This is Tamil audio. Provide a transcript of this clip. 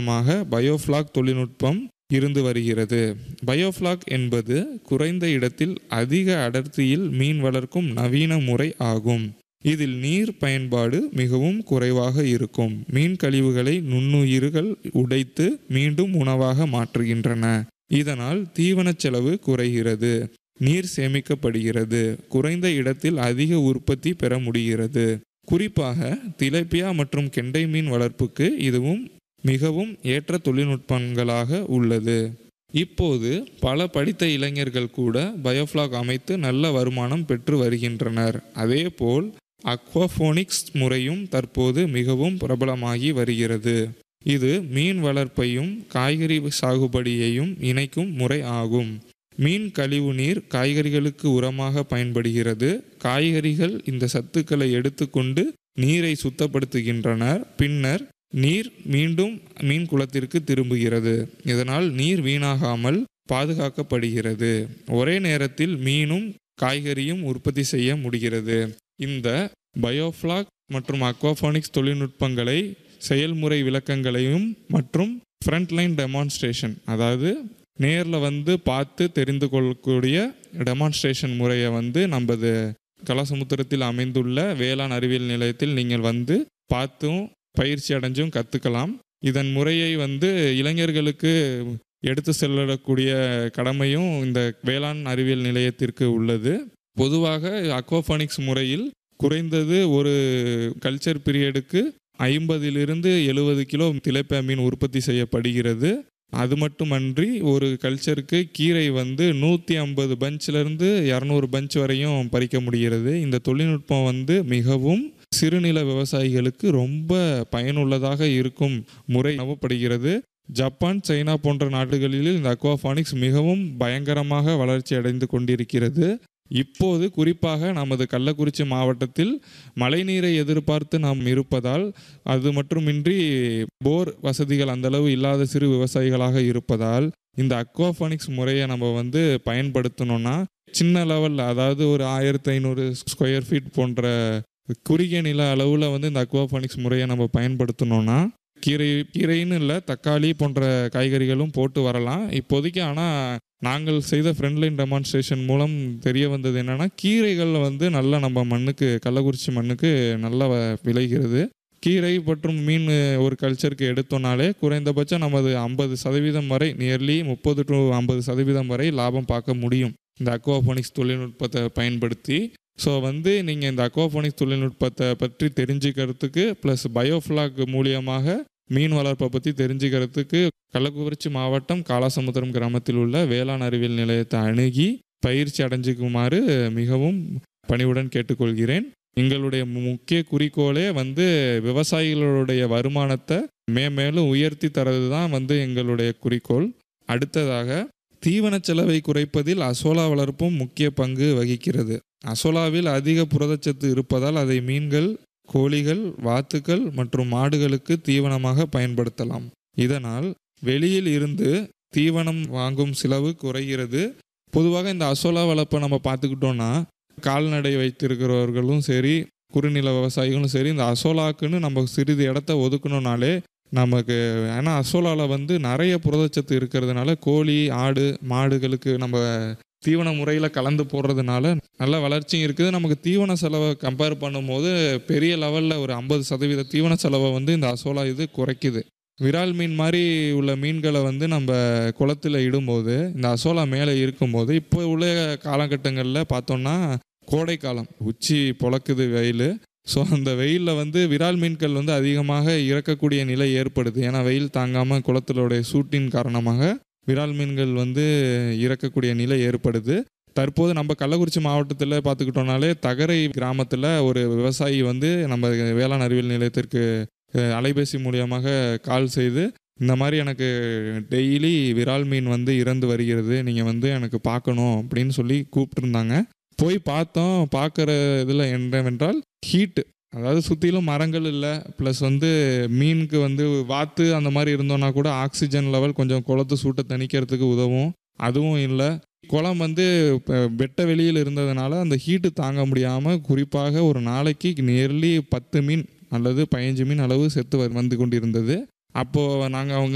காரணமாக பயோஃப்ளாக் தொழில்நுட்பம் இருந்து வருகிறது பயோஃப்ளாக் என்பது குறைந்த இடத்தில் அதிக அடர்த்தியில் மீன் வளர்க்கும் நவீன முறை ஆகும் இதில் நீர் பயன்பாடு மிகவும் குறைவாக இருக்கும் மீன் கழிவுகளை நுண்ணுயிர்கள் உடைத்து மீண்டும் உணவாக மாற்றுகின்றன இதனால் தீவனச் செலவு குறைகிறது நீர் சேமிக்கப்படுகிறது குறைந்த இடத்தில் அதிக உற்பத்தி பெற முடிகிறது குறிப்பாக திலேப்பியா மற்றும் கெண்டை மீன் வளர்ப்புக்கு இதுவும் மிகவும் ஏற்ற தொழில்நுட்பங்களாக உள்ளது இப்போது பல படித்த இளைஞர்கள் கூட பயோஃப்ளாக் அமைத்து நல்ல வருமானம் பெற்று வருகின்றனர் அதேபோல் அக்வாஃபோனிக்ஸ் முறையும் தற்போது மிகவும் பிரபலமாகி வருகிறது இது மீன் வளர்ப்பையும் காய்கறி சாகுபடியையும் இணைக்கும் முறை ஆகும் மீன் கழிவு நீர் காய்கறிகளுக்கு உரமாக பயன்படுகிறது காய்கறிகள் இந்த சத்துக்களை எடுத்துக்கொண்டு நீரை சுத்தப்படுத்துகின்றனர் பின்னர் நீர் மீண்டும் மீன் குளத்திற்கு திரும்புகிறது இதனால் நீர் வீணாகாமல் பாதுகாக்கப்படுகிறது ஒரே நேரத்தில் மீனும் காய்கறியும் உற்பத்தி செய்ய முடிகிறது இந்த பயோஃப்ளாக் மற்றும் அக்வாஃபானிக்ஸ் தொழில்நுட்பங்களை செயல்முறை விளக்கங்களையும் மற்றும் ஃப்ரண்ட்லைன் டெமான்ஸ்ட்ரேஷன் அதாவது நேரில் வந்து பார்த்து தெரிந்து கொள்ளக்கூடிய டெமான்ஸ்ட்ரேஷன் முறையை வந்து நமது கலாசமுத்திரத்தில் அமைந்துள்ள வேளாண் அறிவியல் நிலையத்தில் நீங்கள் வந்து பார்த்தும் பயிற்சி அடைஞ்சும் கற்றுக்கலாம் இதன் முறையை வந்து இளைஞர்களுக்கு எடுத்து செல்லக்கூடிய கடமையும் இந்த வேளாண் அறிவியல் நிலையத்திற்கு உள்ளது பொதுவாக அக்வாஃபானிக்ஸ் முறையில் குறைந்தது ஒரு கல்ச்சர் பீரியடுக்கு ஐம்பதிலிருந்து எழுபது கிலோ திலைப்பா மீன் உற்பத்தி செய்யப்படுகிறது அது மட்டுமன்றி ஒரு கல்ச்சருக்கு கீரை வந்து நூற்றி ஐம்பது பஞ்சிலிருந்து இரநூறு பஞ்ச் வரையும் பறிக்க முடிகிறது இந்த தொழில்நுட்பம் வந்து மிகவும் சிறுநில விவசாயிகளுக்கு ரொம்ப பயனுள்ளதாக இருக்கும் முறை நம்பப்படுகிறது ஜப்பான் சைனா போன்ற நாடுகளில் இந்த அக்வாஃபானிக்ஸ் மிகவும் பயங்கரமாக வளர்ச்சி அடைந்து கொண்டிருக்கிறது இப்போது குறிப்பாக நமது கள்ளக்குறிச்சி மாவட்டத்தில் மழைநீரை எதிர்பார்த்து நாம் இருப்பதால் அது மட்டுமின்றி போர் வசதிகள் அந்தளவு இல்லாத சிறு விவசாயிகளாக இருப்பதால் இந்த அக்வாஃபானிக்ஸ் முறையை நம்ம வந்து பயன்படுத்தணும்னா சின்ன லெவலில் அதாவது ஒரு ஆயிரத்தி ஐநூறு ஸ்கொயர் ஃபீட் போன்ற குறுகிய நில அளவில் வந்து இந்த அக்வாஃபானிக்ஸ் முறையை நம்ம பயன்படுத்தணும்னா கீரை கீரைன்னு இல்லை தக்காளி போன்ற காய்கறிகளும் போட்டு வரலாம் இப்போதைக்கு ஆனால் நாங்கள் செய்த ஃப்ரெண்ட்லைன் டெமான்ஸ்ட்ரேஷன் மூலம் தெரிய வந்தது என்னென்னா கீரைகள் வந்து நல்லா நம்ம மண்ணுக்கு கள்ளக்குறிச்சி மண்ணுக்கு நல்லா வ- விளைகிறது கீரை மற்றும் மீன் ஒரு கல்ச்சருக்கு எடுத்தோம்னாலே குறைந்தபட்சம் நமது ஐம்பது சதவீதம் வரை நியர்லி முப்பது டு ஐம்பது சதவீதம் வரை லாபம் பார்க்க முடியும் இந்த அக்வாஃபோனிக்ஸ் தொழில்நுட்பத்தை பயன்படுத்தி ஸோ வந்து நீங்கள் இந்த அக்வாஃபோனிக்ஸ் தொழில்நுட்பத்தை பற்றி தெரிஞ்சுக்கிறதுக்கு ப்ளஸ் பயோஃப்ளாக் மூலியமாக மீன் வளர்ப்பை பற்றி தெரிஞ்சுக்கிறதுக்கு கள்ளக்குறிச்சி மாவட்டம் காலாசமுத்திரம் கிராமத்தில் உள்ள வேளாண் அறிவியல் நிலையத்தை அணுகி பயிற்சி அடைஞ்சிக்குமாறு மிகவும் பணிவுடன் கேட்டுக்கொள்கிறேன் எங்களுடைய மு- முக்கிய குறிக்கோளே வந்து விவசாயிகளுடைய வருமானத்தை மேம்மேலும் உயர்த்தி தரது தான் வந்து எங்களுடைய குறிக்கோள் அடுத்ததாக தீவன செலவை குறைப்பதில் அசோலா வளர்ப்பும் முக்கிய பங்கு வகிக்கிறது அசோலாவில் அதிக புரதச்சத்து இருப்பதால் அதை மீன்கள் கோழிகள் வாத்துக்கள் மற்றும் மாடுகளுக்கு தீவனமாக பயன்படுத்தலாம் இதனால் வெளியில் இருந்து தீவனம் வாங்கும் செலவு குறைகிறது பொதுவாக இந்த அசோலா வளர்ப்பை நம்ம பார்த்துக்கிட்டோம்னா கால்நடை வைத்திருக்கிறவர்களும் சரி குறுநில விவசாயிகளும் சரி இந்த அசோலாக்குன்னு நம்ம சிறிது இடத்த ஒதுக்கணும்னாலே நமக்கு ஏன்னா அசோலாவில் வந்து நிறைய புரதச்சத்து இருக்கிறதுனால கோழி ஆடு மாடுகளுக்கு நம்ம தீவன முறையில் கலந்து போடுறதுனால நல்ல வளர்ச்சியும் இருக்குது நமக்கு தீவன செலவை கம்பேர் பண்ணும்போது பெரிய லெவலில் ஒரு ஐம்பது சதவீத தீவன செலவை வந்து இந்த அசோலா இது குறைக்குது விரால் மீன் மாதிரி உள்ள மீன்களை வந்து நம்ம குளத்தில் இடும்போது இந்த அசோலா மேலே இருக்கும்போது இப்போ உள்ள காலகட்டங்களில் பார்த்தோம்னா கோடை காலம் உச்சி பொழக்குது வெயில் ஸோ அந்த வெயிலில் வந்து விரால் மீன்கள் வந்து அதிகமாக இறக்கக்கூடிய நிலை ஏற்படுது ஏன்னா வெயில் தாங்காமல் குளத்தினுடைய சூட்டின் காரணமாக விரால் மீன்கள் வந்து இறக்கக்கூடிய நிலை ஏற்படுது தற்போது நம்ம கள்ளக்குறிச்சி மாவட்டத்தில் பார்த்துக்கிட்டோம்னாலே தகரை கிராமத்தில் ஒரு விவசாயி வந்து நம்ம வேளாண் அறிவியல் நிலையத்திற்கு அஹ், அலைபேசி மூலியமாக கால் செய்து இந்த மாதிரி எனக்கு டெய்லி விரால் மீன் வந்து இறந்து வருகிறது நீங்கள் வந்து எனக்கு பார்க்கணும் அப்படின்னு சொல்லி கூப்பிட்டுருந்தாங்க போய் பார்த்தோம் பார்க்குற இதில் என்னவென்றால் ஹீட்டு அதாவது சுற்றிலும் மரங்கள் இல்லை ப்ளஸ் வந்து மீனுக்கு வந்து வாத்து அந்த மாதிரி இருந்தோன்னா கூட ஆக்சிஜன் லெவல் கொஞ்சம் குளத்து சூட்டை தணிக்கிறதுக்கு உதவும் அதுவும் இல்லை குளம் வந்து இப்போ வெட்ட வெளியில் இருந்ததுனால அந்த ஹீட்டு தாங்க முடியாமல் குறிப்பாக ஒரு நாளைக்கு நியர்லி பத்து மீன் அல்லது பதினஞ்சு மீன் அளவு செத்து வ- வந்து கொண்டிருந்தது அப்போது நாங்கள் அவங்க